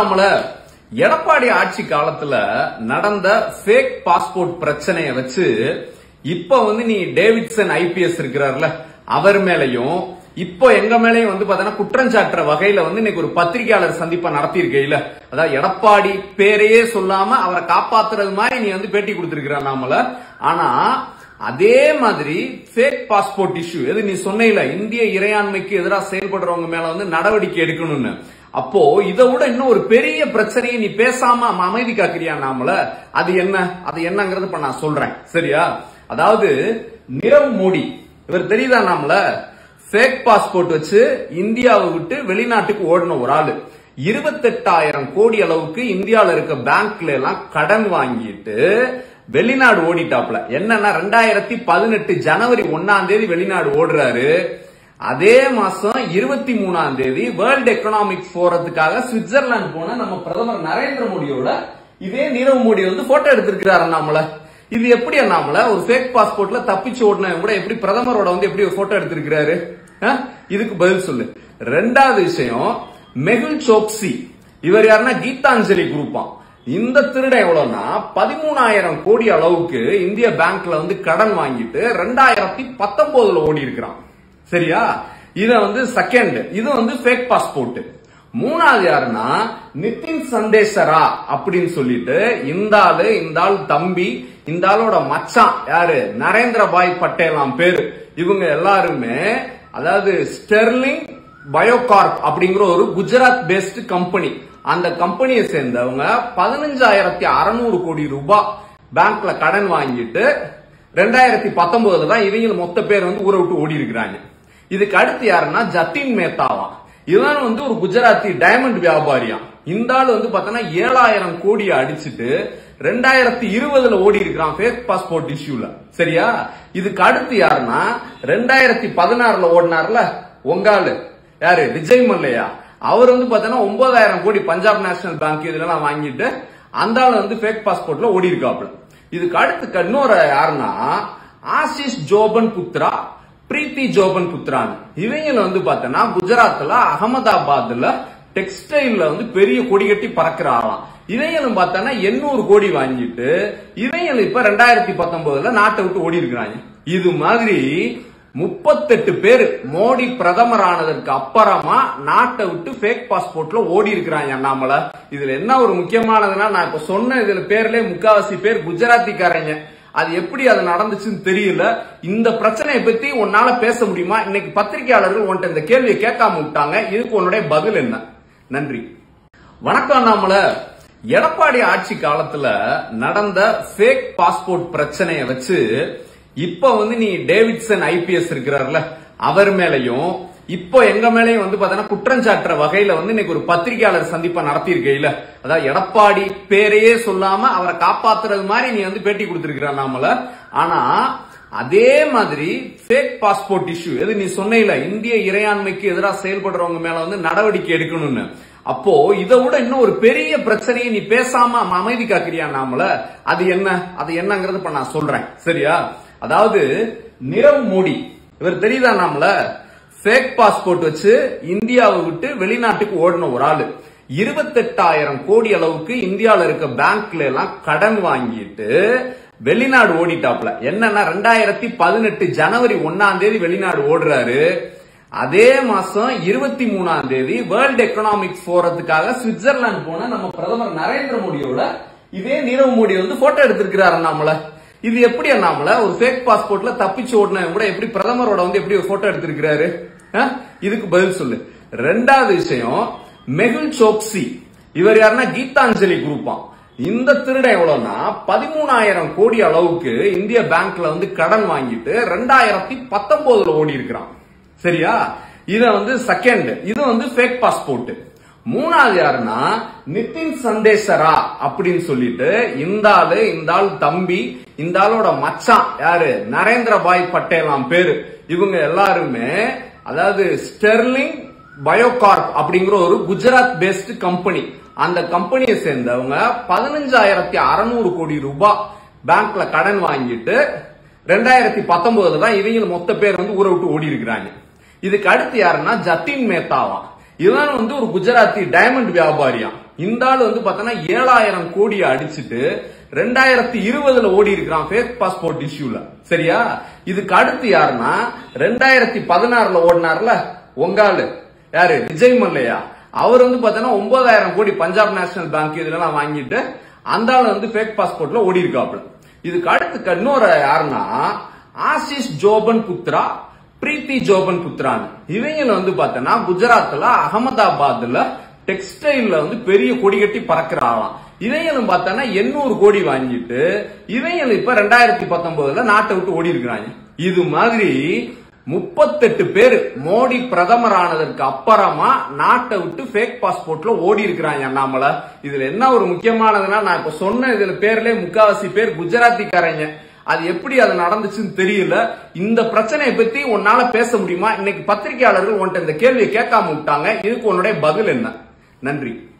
நாமல எடப்பாடி ஆட்சி காலத்துல நடந்த ஃபேக் பாஸ்போர்ட் பிரச்சனைய வச்சு இப்ப வந்து நீ டேவிட்சன் ஐபிஎஸ் இருக்கிறார்ல அவர் மேலயும் இப்போ எங்க மேலயும் வந்து பாத்தீங்கன்னா குற்றஞ்சாட்டுற வகையில வந்து இன்னைக்கு ஒரு பத்திரிகையாளர் சந்திப்பை நடத்தியிருக்கையில அதாவது எடப்பாடி பேரையே சொல்லாம அவரை காப்பாத்துறது மாதிரி நீ வந்து பேட்டி கொடுத்திருக்கிற நாமல ஆனா அதே மாதிரி ஃபேக் பாஸ்போர்ட் இஷ்யூ எது நீ சொன்ன இந்திய இறையாண்மைக்கு எதிராக செயல்படுறவங்க மேல வந்து நடவடிக்கை எடுக்கணும்னு அப்போ இதை விட இன்னும் ஒரு பெரிய பிரச்சனையை நீ பேசாம அம- அமைதி காக்கிறியா நாமல அது என்ன அது என்னங்கிறது இப்ப நான் சொல்றேன் சரியா அதாவது நிரவ் மோடி இவர் தெரியுதா நாமல ஃபேக் பாஸ்போர்ட் வச்சு இந்தியாவை விட்டு வெளிநாட்டுக்கு ஓடின ஒரு ஆளு இருபத்தெட்டாயிரம் கோடி அளவுக்கு இந்தியால இருக்க பேங்க்ல எல்லாம் கடன் வாங்கிட்டு வெளிநாடு ஓடிட்டாப்ல என்னன்னா ரெண்டாயிரத்தி பதினெட்டு ஜனவரி ஒன்னாம் தேதி வெளிநாடு ஓடுறாரு அதே மாசம் இருபத்தி மூணாம் தேதி வேர்ல்ட் எக்கனாமிக் போறதுக்காக சுவிட்சர்லாந்து போன நம்ம பிரதமர் நரேந்திர மோடியோட இதே நீரவ் மோடி வந்து போட்டோ எடுத்திருக்கிறாரு நாமல இது எப்படி நாமல ஒரு ஃபேக் பாஸ்போர்ட்ல தப்பிச்சு ஓடின கூட எப்படி பிரதமரோட வந்து எப்படி ஒரு போட்டோ எடுத்திருக்கிறாரு ஆ? இதுக்கு பதில் சொல்லு ரெண்டாவது விஷயம் மெகுல் சோக்சி இவர் யாருன்னா கீதாஞ்சலி குரூப்பா இந்த திருடன் எவ்வளவுனா பதிமூணாயிரம் கோடி அளவுக்கு இந்திய பேங்க்ல வந்து கடன் வாங்கிட்டு ரெண்டாயிரத்தி பத்தொன்பதுல ஓடி இருக்கிறான் சரியா இத வந்து செகண்ட் இது வந்து ஃபேக் பாஸ்போர்ட் மூணாவது யாருன்னா நிதின் சந்தேசரா அப்படின்னு சொல்லிட்டு இந்த ஆளு இந்த ஆள் தம்பி இந்த ஆளோட மச்சான் யாரு நரேந்திர பாய் பட்டேலாம் பேரு இவங்க எல்லாருமே அதாவது ஸ்டெர்லிங் பயோகார்ப் அப்படிங்கிற ஒரு குஜராத் பேஸ்ட் கம்பெனி அந்த கம்பெனியை சேர்ந்தவங்க பதினஞ்சாயிரத்தி அறுநூறு கோடி ரூபாய் பேங்க்ல கடன் வாங்கிட்டு ரெண்டாயிரத்தி பத்தொன்பதுல தான் இவங்க மொத்த பேர் வந்து ஊரை விட்டு ஓடி இருக்கிறாங்க இதுக்கு அடுத்து யாருன்னா ஜத்தின் மேத்தாவா இவன் வந்து ஒரு குஜராத்தி டைமண்ட் வியாபாரியா இந்த ஆள் வந்து பார்த்தோன்னா ஏழாயிரம் கோடியை அடிச்சிட்டு ரெண்டாயிரத்தி இருபதுல ஓடி இருக்கிறான் ஃபேக் பாஸ்போர்ட் இஷ்யூல சரியா இதுக்கு அடுத்து யாருன்னா ரெண்டாயிரத்தி பதினாறுல ஓடினார்ல உங்காளு யாரு விஜய் மல்லையா அவர் வந்து பார்த்தோன்னா ஒன்பதாயிரம் கோடி பஞ்சாப் நேஷனல் பேங்க் இதெல்லாம் வாங்கிட்டு அந்த ஆள் வந்து ஃபேக் பாஸ்போர்ட்ல ஓடி இருக்காப்ல இதுக்கு அடுத்து இன்னொரு யாருன்னா ஆசிஷ் ஜோபன் புத்ரா பிரீத்தி ஜோபன் புத்ரான் இவங்கள வந்து பார்த்தோன்னா குஜராத்ல அகமதாபாத்ல டெக்ஸ்டைல்ல வந்து பெரிய கொடி கட்டி பறக்கிற ஆளாம் இவங்களும் பார்த்தோன்னா எண்ணூறு கோடி வாங்கிட்டு இவங்க இப்ப ரெண்டாயிரத்தி பத்தொன்பதுல நாட்டை விட்டு ஓடி இருக்கிறாங்க இது மாதிரி முப்பத்தெட்டு பேர் மோடி பிரதமர் ஆனதற்கு அப்புறமா நாட்டை விட்டு ஃபேக் பாஸ்போர்ட்ல ஓடி இருக்கிறாங்க அண்ணாமலை இதுல என்ன ஒரு முக்கியமானதுன்னா நான் இப்ப சொன்ன இதுல பேர்ல முக்காவாசி பேர் குஜராத்திக்காரங்க அது எப்படி அது நடந்துச்சுன்னு தெரியல இந்த பிரச்சனையை பத்தி உன்னால பேச முடியுமா இன்னைக்கு பத்திரிகையாளர்கள் உன்கிட்ட இந்த கேள்வியை கேட்காம விட்டாங்க இதுக்கு உன்னுடைய பதில் என்ன நன்றி வணக்கம் அண்ணாமலை எடப்பாடி ஆட்சி காலத்துல நடந்த ஃபேக் பாஸ்போர்ட் பிரச்சனைய வச்சு இப்ப வந்து நீ டேவிட்சன் ஐபிஎஸ் இருக்கிறார்ல அவர் மேலயும் இப்போ எங்க மேலயும் வந்து பாத்தீங்கன்னா குற்றஞ்சாட்டுற வகையில வந்து இன்னைக்கு ஒரு பத்திரிகையாளர் சந்திப்பை நடத்தியிருக்கையில அதாவது எடப்பாடி பேரையே சொல்லாம அவரை காப்பாத்துறது மாதிரி நீ வந்து பேட்டி கொடுத்திருக்கிற நாமல ஆனா அதே மாதிரி ஃபேக் பாஸ்போர்ட் இஷ்யூ எது நீ சொன்ன இந்திய இறையாண்மைக்கு எதிராக செயல்படுறவங்க மேல வந்து நடவடிக்கை எடுக்கணும்னு அப்போ இதை விட இன்னும் ஒரு பெரிய பிரச்சனையை நீ பேசாம அம- அமைதி காக்கிறியா நாமல அது என்ன அது என்னங்கிறது இப்ப நான் சொல்றேன் சரியா அதாவது நிரவ் மோடி இவர் தெரியுதா நாமல ஃபேக் பாஸ்போர்ட் வச்சு இந்தியாவை விட்டு வெளிநாட்டுக்கு ஓடின ஒரு ஆளு இருபத்தெட்டாயிரம் கோடி அளவுக்கு இந்தியால இருக்க பேங்க்ல எல்லாம் கடன் வாங்கிட்டு வெளிநாடு ஓடிட்டாப்ல என்னன்னா ரெண்டாயிரத்தி பதினெட்டு ஜனவரி ஒன்னாம் தேதி வெளிநாடு ஓடுறாரு அதே மாசம் இருபத்தி மூணாம் தேதி வேர்ல்ட் எக்கனாமிக் போறதுக்காக சுவிட்சர்லாந்து போன நம்ம பிரதமர் நரேந்திர மோடியோட இதே நீரவ் மோடி வந்து போட்டோ எடுத்திருக்கிறாரு அண்ணாமலை இது எப்படி அண்ணாமலை ஒரு ஃபேக் பாஸ்போர்ட்ல தப்பிச்சு ஓடின கூட எப்படி பிரதமரோட வந்து எப்படி ஒரு போட்டோ எடுத்திருக்கிறாரு ஆ? இதுக்கு பதில் சொல்லு ரெண்டாவது விஷயம் மெகுல் சோக்சி இவர் யாருன்னா கீதாஞ்சலி குரூப்பா இந்த திருடன் எவ்வளவுனா பதிமூணாயிரம் கோடி அளவுக்கு இந்திய பேங்க்ல வந்து கடன் வாங்கிட்டு ரெண்டாயிரத்தி பத்தொன்பதுல ஓடி இருக்கிறான் சரியா இத வந்து செகண்ட் இது வந்து ஃபேக் பாஸ்போர்ட் மூணாவது யாருன்னா நிதின் சந்தேசரா அப்படின்னு சொல்லிட்டு இந்த ஆளு இந்த ஆள் தம்பி இந்த ஆளோட மச்சான் யாரு நரேந்திர பாய் பட்டேலாம் பேரு இவங்க எல்லாருமே அதாவது ஸ்டெர்லிங் பயோகார்ப் அப்படிங்கிற ஒரு குஜராத் பேஸ்ட் கம்பெனி அந்த கம்பெனியை சேர்ந்தவங்க பதினஞ்சாயிரத்தி அறுநூறு கோடி ரூபாய் பேங்க்ல கடன் வாங்கிட்டு ரெண்டாயிரத்தி பத்தொன்பதுல தான் இவங்க மொத்த பேர் வந்து ஊரை விட்டு ஓடி இருக்கிறாங்க இதுக்கு அடுத்து யாருன்னா ஜத்தின் மேத்தாவா இவன் வந்து ஒரு குஜராத்தி டைமண்ட் வியாபாரியா இந்த ஆள் வந்து பார்த்தோன்னா ஏழாயிரம் கோடியை அடிச்சுட்டு ரெண்டாயிரத்தி இருபதுல ஓடி இருக்கிறான் ஃபேக் பாஸ்போர்ட் இஷ்யூல சரியா இதுக்கு அடுத்து யாருன்னா ரெண்டாயிரத்தி பதினாறுல ஓடினார்ல உங்காலு யாரு விஜய் மல்லையா அவர் வந்து பார்த்தோன்னா ஒன்பதாயிரம் கோடி பஞ்சாப் நேஷனல் பேங்க் இதெல்லாம் வாங்கிட்டு அந்த ஆள் வந்து ஃபேக் பாஸ்போர்ட்ல ஓடி இருக்காப்ல இதுக்கு அடுத்து இன்னொரு யாருன்னா ஆசிஷ் ஜோபன் புத்ரா பிரீத்தி ஜோபன் புத்ரான் இவங்க வந்து பார்த்தோன்னா குஜராத்ல அகமதாபாத்ல டெக்ஸ்டைல்ல வந்து பெரிய கொடி கட்டி பறக்கிறாங்களாம் இவங்களும் பார்த்தோன்னா எண்ணூறு கோடி வாங்கிட்டு இவங்களும் இப்ப ரெண்டாயிரத்தி பத்தொன்பதுல நாட்டை விட்டு ஓடி இருக்கிறாங்க இது மாதிரி முப்பத்தெட்டு பேர் மோடி பிரதமர் ஆனதற்கு அப்புறமா நாட்டை விட்டு ஃபேக் பாஸ்போர்ட்ல ஓடி இருக்கிறாங்க அண்ணாமலை இதுல என்ன ஒரு முக்கியமானதுன்னா நான் இப்ப சொன்ன இதுல பேர்ல முக்காவாசி பேர் குஜராத்திக்காரங்க அது எப்படி அது நடந்துச்சுன்னு தெரியல இந்த பிரச்சனையை பத்தி உன்னால பேச முடியுமா இன்னைக்கு பத்திரிகையாளர்கள் உன்கிட்ட இந்த கேள்வியை கேட்காம விட்டாங்க இதுக்கு உன்னுடைய பதில் என்ன நன்றி